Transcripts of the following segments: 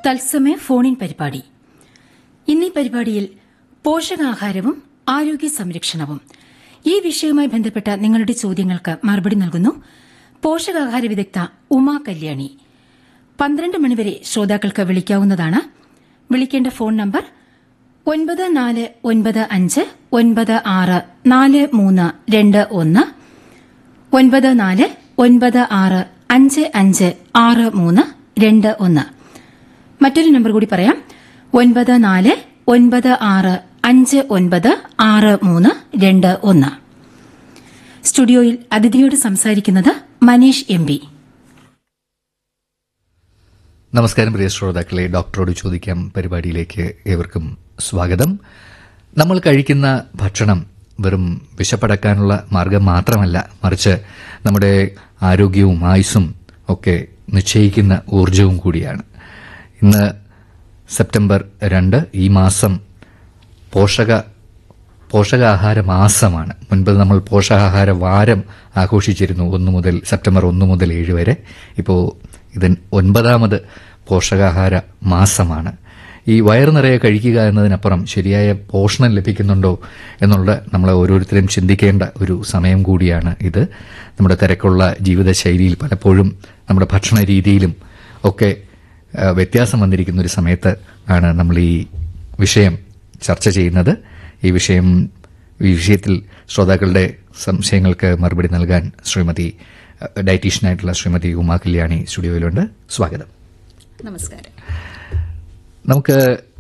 തത്സമയ ഫോണിൻ പരിപാടി ഇന്നീ പരിപാടിയിൽ പോഷകാഹാരവും ആരോഗ്യ സംരക്ഷണവും ഈ വിഷയവുമായി ബന്ധപ്പെട്ട നിങ്ങളുടെ ചോദ്യങ്ങൾക്ക് മറുപടി നൽകുന്നു പോഷകാഹാര വിദഗ്ധ ഉമാ കല്യാണി പന്ത്രണ്ട് മണിവരെ ശ്രോതാക്കൾക്ക് വിളിക്കാവുന്നതാണ് വിളിക്കേണ്ട ഫോൺ നമ്പർ ഒൻപത് നാല് ഒൻപത് അഞ്ച് ഒൻപത് ആറ് നാല് മൂന്ന് രണ്ട് ഒന്ന് ഒൻപത് നാല് ഒൻപത് ആറ് അഞ്ച് അഞ്ച് ആറ് മൂന്ന് രണ്ട് ഒന്ന് മറ്റൊരു നമ്പർ കൂടി പറയാം ഒൻപത് നാല് ഒൻപത് ആറ് അഞ്ച് ഒൻപത് ആറ് മൂന്ന് രണ്ട് ഒന്ന് സ്റ്റുഡിയോയിൽ അതിഥിയോട് സംസാരിക്കുന്നത് മനീഷ് എം പി നമസ്കാരം പ്രിയ ശ്രോതാക്കളെ ഡോക്ടറോട് ചോദിക്കാം പരിപാടിയിലേക്ക് ഏവർക്കും സ്വാഗതം നമ്മൾ കഴിക്കുന്ന ഭക്ഷണം വെറും വിശപ്പടക്കാനുള്ള മാർഗം മാത്രമല്ല മറിച്ച് നമ്മുടെ ആരോഗ്യവും ആയുസ്സും ഒക്കെ നിശ്ചയിക്കുന്ന ഊർജവും കൂടിയാണ് ഇന്ന് സെപ്റ്റംബർ രണ്ട് ഈ മാസം പോഷക പോഷകാഹാര മാസമാണ് മുൻപ് നമ്മൾ പോഷകാഹാര വാരം ആഘോഷിച്ചിരുന്നു ഒന്ന് മുതൽ സെപ്റ്റംബർ ഒന്ന് മുതൽ ഏഴ് വരെ ഇപ്പോൾ ഇത് ഒൻപതാമത് പോഷകാഹാര മാസമാണ് ഈ വയറ് നിറയെ കഴിക്കുക എന്നതിനപ്പുറം ശരിയായ പോഷണം ലഭിക്കുന്നുണ്ടോ എന്നുള്ള നമ്മൾ ഓരോരുത്തരും ചിന്തിക്കേണ്ട ഒരു സമയം കൂടിയാണ് ഇത് നമ്മുടെ തിരക്കുള്ള ജീവിതശൈലിയിൽ പലപ്പോഴും നമ്മുടെ ഭക്ഷണ രീതിയിലും ഒക്കെ ആ, വ്യത്യാസം വന്നിരിക്കുന്ന ഒരു സമയത്ത് ആണ് നമ്മൾ ഈ വിഷയം ചർച്ച ചെയ്യുന്നത് ഈ വിഷയം ഈ വിഷയത്തിൽ ശ്രോതാക്കളുടെ സംശയങ്ങൾക്ക് മറുപടി നൽകാൻ ശ്രീമതി അഹ്, ഡയറ്റീഷ്യനായിട്ടുള്ള ശ്രീമതി ഉമാ കല്യാണി സ്റ്റുഡിയോയിലുണ്ട് സ്വാഗതം നമസ്കാരം നമുക്ക്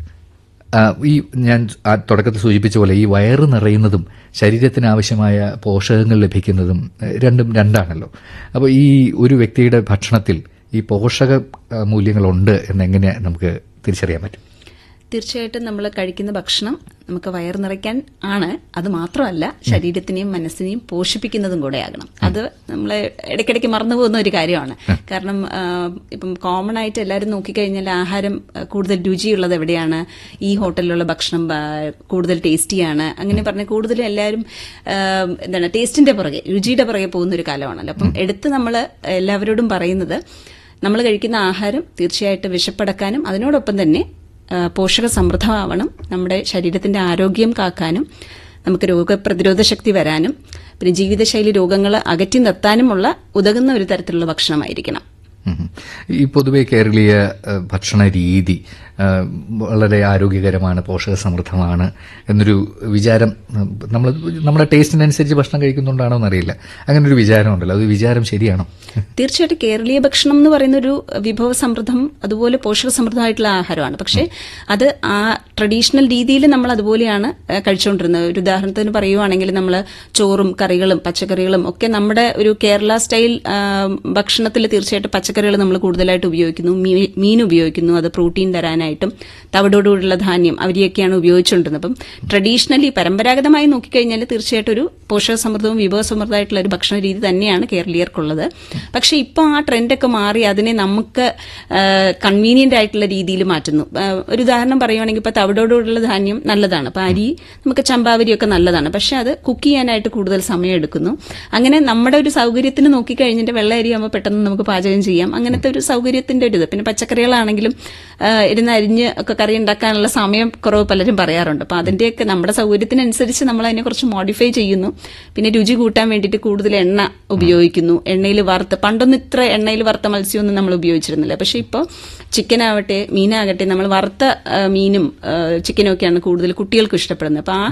ആ, ഈ ഞാൻ ആ തുടക്കത്തിൽ സൂചിപ്പിച്ച പോലെ ഈ വയറ് നിറയുന്നതും ശരീരത്തിന് ആവശ്യമായ പോഷകങ്ങൾ ലഭിക്കുന്നതും എഹ്, രണ്ടും രണ്ടാണല്ലോ അപ്പോൾ ഈ ഒരു വ്യക്തിയുടെ ഭക്ഷണത്തിൽ ഈ പോഷക ആ, മൂല്യങ്ങളുണ്ട് എന്നെങ്ങനെ നമുക്ക് തിരിച്ചറിയാൻ പറ്റും തീർച്ചയായിട്ടും നമ്മൾ കഴിക്കുന്ന ഭക്ഷണം നമുക്ക് വയർ നിറയ്ക്കാൻ ആണ് അത് മാത്രമല്ല ശരീരത്തിനെയും മനസ്സിനെയും പോഷിപ്പിക്കുന്നതും കൂടെ ആകണം അത് നമ്മൾ ഇടയ്ക്കിടയ്ക്ക് മറന്നു പോകുന്ന ഒരു കാര്യമാണ് കാരണം ആ, ഇപ്പം കോമൺ ആയിട്ട് എല്ലാവരും നോക്കിക്കഴിഞ്ഞാൽ ആഹാരം ആ, കൂടുതൽ രുചിയുള്ളത് എവിടെയാണ് ഈ ഹോട്ടലിലുള്ള ഭക്ഷണം ആ, കൂടുതൽ ടേസ്റ്റിയാണ് അങ്ങനെ പറഞ്ഞ കൂടുതലും എല്ലാവരും ആ, എന്താണ് ടേസ്റ്റിന്റെ പുറകെ രുചിയുടെ പുറകെ പോകുന്ന ഒരു കാലമാണല്ലോ അപ്പം എടുത്ത് നമ്മൾ എല്ലാവരോടും പറയുന്നത് നമ്മൾ കഴിക്കുന്ന ആഹാരം തീർച്ചയായിട്ടും വിശപ്പടക്കാനും അതിനോടൊപ്പം തന്നെ ആ, പോഷക സമൃദ്ധമാവണം നമ്മുടെ ശരീരത്തിന്റെ ആരോഗ്യം കാക്കാനും നമുക്ക് രോഗപ്രതിരോധ ശക്തി വരാനും പിന്നെ ജീവിതശൈലി രോഗങ്ങൾ അകറ്റി നിർത്താനുമുള്ള ഉതകുന്ന ഒരു തരത്തിലുള്ള ഭക്ഷണമായിരിക്കണം ഉം. ഈ പൊതുവെ കേരളീയ ഏഹ്, ഭക്ഷണ രീതി ഏഹ്, വളരെ ആരോഗ്യകരമാണ് പോഷക സമൃദ്ധമാണ് എന്നൊരു വിചാരം നമ്മൾ നമ്മുടെ ടേസ്റ്റിനനുസരിച്ച് ഭക്ഷണം കഴിക്കുന്നുണ്ടാണോ എന്നറിയില്ല അങ്ങനെ ഒരു വിചാരം ഉണ്ടല്ലോ അത് വിചാരം ശരിയാണോ തീർച്ചയായിട്ടും കേരളീയ ഭക്ഷണം എന്ന് പറയുന്ന ഒരു വിഭവ സമൃദ്ധം അതുപോലെ പോഷക സമൃദ്ധമായിട്ടുള്ള ആഹാരമാണ് പക്ഷേ അത് ആ ട്രഡീഷണൽ രീതിയിൽ നമ്മൾ അതുപോലെയാണ് ആ, കഴിച്ചുകൊണ്ടിരുന്നത് ഒരു ഉദാഹരണത്തിന് പറയുവാണെങ്കിൽ നമ്മൾ ചോറും കറികളും പച്ചക്കറികളും ഒക്കെ നമ്മുടെ ഒരു കേരള സ്റ്റൈൽ ഭക്ഷണത്തിൽ തീർച്ചയായിട്ടും പച്ചക്കറികൾ നമ്മൾ കൂടുതലായിട്ട് ഉപയോഗിക്കുന്നു മീ- മീൻ ഉപയോഗിക്കുന്നു അത് പ്രോട്ടീൻ തരാനായിട്ടും തവിടോടുകൂടിയുള്ള ധാന്യം അവരെയൊക്കെയാണ് ഉപയോഗിച്ചുകൊണ്ടിരുന്നത് അപ്പം ട്രഡീഷണലി പരമ്പരാഗതമായി നോക്കിക്കഴിഞ്ഞാൽ തീർച്ചയായിട്ടും ഒരു പോഷക സമൃദ്ധവും വിഭവ സമൃദ്ധമായിട്ടുള്ള ഒരു ഭക്ഷണ രീതി തന്നെയാണ് കേരളീയർക്കുള്ളത് പക്ഷെ ഇപ്പോൾ ആ ട്രെൻഡൊക്കെ മാറി അതിനെ നമുക്ക് കൺവീനിയന്റ് ആയിട്ടുള്ള രീതിയിൽ മാറ്റുന്നു ആ, ഒരു ഉദാഹരണം പറയുവാണെങ്കിൽ ഇപ്പോൾ തവിടോടുകൂടിയുള്ള ധാന്യം നല്ലതാണ് അപ്പോൾ അരി നമുക്ക് ചമ്പാവരിയൊക്കെ നല്ലതാണ് പക്ഷെ അത് കുക്ക് ചെയ്യാനായിട്ട് കൂടുതൽ സമയം എടുക്കുന്നു അങ്ങനെ നമ്മുടെ ഒരു സൗകര്യത്തിന് നോക്കിക്കഴിഞ്ഞിട്ട് വെള്ള അരി ആകുമ്പോൾ പെട്ടെന്ന് നമുക്ക് പാചകം ചെയ്യാം അങ്ങനത്തെ ഒരു സൗകര്യത്തിന്റെ ഒരു ഇത് പിന്നെ പച്ചക്കറികളാണെങ്കിലും ആ, ഇരുന്ന് അരിഞ്ഞ് ഒക്കെ കറി ഉണ്ടാക്കാനുള്ള സമയം കുറവ് പലരും പറയാറുണ്ട് അപ്പോൾ അതിന്റെയൊക്കെ നമ്മുടെ സൗകര്യത്തിനനുസരിച്ച് നമ്മൾ അതിനെ കുറച്ച് മോഡിഫൈ ചെയ്യുന്നു പിന്നെ രുചി കൂട്ടാൻ വേണ്ടിയിട്ട് കൂടുതൽ എണ്ണ ഉപയോഗിക്കുന്നു എണ്ണയിൽ വറുത്ത് പണ്ടൊന്നും ഇത്ര എണ്ണയിൽ വറുത്ത മത്സ്യമൊന്നും നമ്മൾ ഉപയോഗിച്ചിരുന്നില്ല പക്ഷെ ഇപ്പോൾ ചിക്കൻ ആവട്ടെ മീനാകട്ടെ നമ്മൾ വറുത്ത ആ, മീനും ആ, ചിക്കനും ഒക്കെയാണ് കൂടുതൽ കുട്ടികൾക്ക് ഇഷ്ടപ്പെടുന്നത് അപ്പോൾ ആ